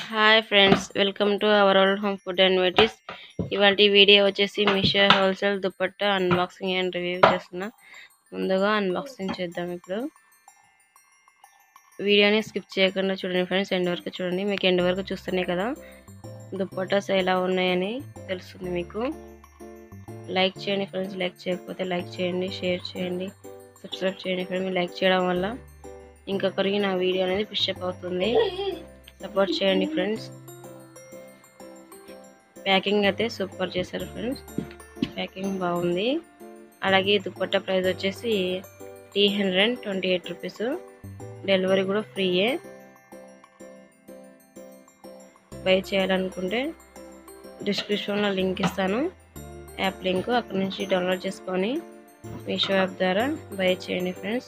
hi friends welcome to our old home food and వెటీస్ ఇవాళ video వచ్చేసి Meesho wholesale dupatta unboxing and review చేస్తున్నా ముందుగా అన్బాక్సింగ్ చేద్దాం ఇప్పుడు వీడియోని స్కిప్ చేయకుండా చూడండి ఫ్రెండ్స్ ఎండ్ వరకు చూడండి మీకు ఎండ్ వరకు చూస్తేనే కదా దుప్పటాస్ ఎలా ఉన్నాయని తెలుస్తుంది మీకు లైక్ చేయండి ఫ్రెండ్స్ లైక్ చేయకపోతే లైక్ చేయండి షేర్ చేయండి సబ్స్క్రైబ్ చేయండి ఫ్రెండ్స్ మీరు లైక్ చేయడం వల్ల ఇంకొకరికి నా వీడియో అనేది పుషప్ అవుతుంది సపోర్ట్ చేయండి ఫ్రెండ్స్ ప్యాకింగ్ అయితే సూపర్ చేశారు ఫ్రెండ్స్ ప్యాకింగ్ బాగుంది అలాగే దుప్పట్టా ప్రైస్ వచ్చేసి three hundred and twenty eight rupees delivery కూడా ఫ్రీయే బై చేయాలనుకుంటే డిస్క్రిప్షన్లో లింక్ ఇస్తాను యాప్ లింక్ అక్కడ నుంచి డౌన్లోడ్ చేసుకొని మీషో యాప్ ద్వారా బై చేయండి ఫ్రెండ్స్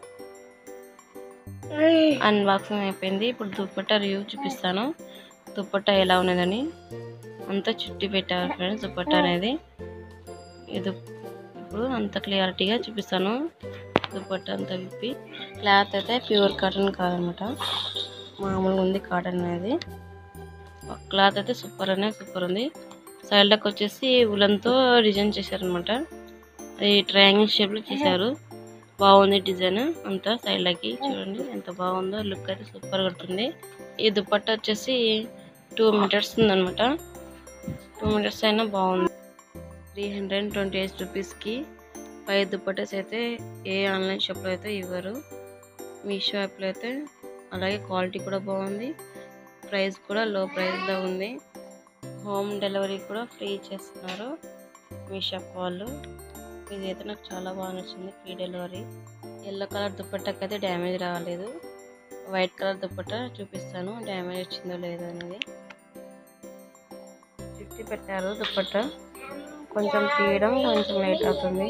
అన్బాక్సింగ్ అయిపోయింది ఇప్పుడు దుప్పట్టా రివ్యూ చూపిస్తాను దుప్పట్టా ఎలా ఉన్నదని అంతా చుట్టి పెట్టారు ఫ్రెండ్స్ దుప్పట్టా అనేది ఇది ఇప్పుడు అంత క్లియారిటీగా చూపిస్తాను దుప్పట్టా అంతా విప్పి క్లాత్ అయితే ప్యూర్ కాటన్ కాదనమాట మామూలుగా ఉంది కాటన్ అనేది క్లాత్ అయితే సూపర్ అనే సూపర్ ఉంది సైడ్లకు వచ్చేసి ఉలన్తో డిజైన్ చేశారనమాట అది ట్రయాంగిల్ షేప్లో చేశారు బాగుంది డిజైన్ అంతా సైడ్లకి చూడండి ఎంత బాగుందో లుక్ అయితే సూపర్ కొడుతుంది ఈ దుపట్టా వచ్చేసి టూ మీటర్స్ ఉందనమాట టూ మీటర్స్ అయినా బాగుంది three hundred and twenty eight రూపీస్కి ఫైవ్ దుపట్టాస్ అయితే ఏ ఆన్లైన్ షాప్లో అయితే ఇవ్వరు మీషో యాప్లో అయితే అలాగే క్వాలిటీ కూడా బాగుంది ప్రైస్ కూడా లో ప్రైస్లో ఉంది హోమ్ డెలివరీ కూడా ఫ్రీ చేస్తున్నారు మీ షాప్ వాళ్ళు ఇది అయితే నాకు చాలా బాగా నచ్చింది ఫ్రీ డెలివరీ ఎల్లో కలర్ దుప్పట్టాకి అయితే డ్యామేజ్ రాలేదు వైట్ కలర్ దుప్పట్టా చూపిస్తాను డ్యామేజ్ వచ్చిందో లేదో అనేది చుట్టి పెట్టారు దుప్పట్టా కొంచెం తీయడం కొంచెం లేట్ అవుతుంది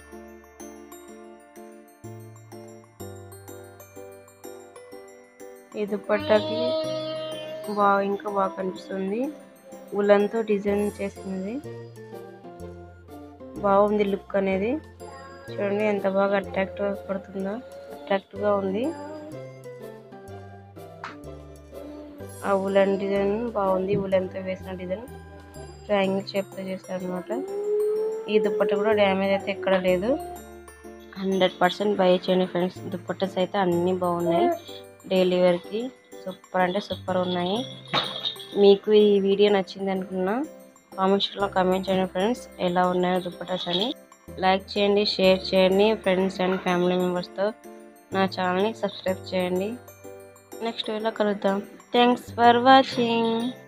ఈ దుప్పట్టాకి బాగా ఇంకా బాగా కనిపిస్తుంది ఉలన్తో డిజైన్ చేసింది బాగుంది లుక్ అనేది చూడండి ఎంత బాగా అట్రాక్టివ్ పడుతుందో అట్రాక్టివ్గా ఉంది ఆ ఉలన్ డిజైన్ బాగుంది ఉలన్తో వేసిన డిజైన్ ట్రయాంగిల్ షేప్తో చేశారు అనమాట ఈ దుప్పట్ట కూడా డ్యామేజ్ అయితే ఎక్కడ లేదు హండ్రెడ్ పర్సెంట్ బై చేయండి ఫ్రెండ్స్ దుప్పట్టస్ అయితే అన్నీ బాగున్నాయి డైలీ వేర్కి సూపర్ అంటే సూపర్ ఉన్నాయి మీకు ఈ వీడియో నచ్చింది అనుకున్నా కామెంట్స్లో కామెంట్ చేయండి ఫ్రెండ్స్ ఎలా ఉన్నాయో దుప్పటాస్ అని లైక్ చేయండి షేర్ చేయండి ఫ్రెండ్స్ అండ్ ఫ్యామిలీ మెంబర్స్తో నా ఛానల్ని సబ్స్క్రైబ్ చేయండి నెక్స్ట్ వీడియోలో కలుద్దాం థ్యాంక్స్ ఫర్ వాచింగ్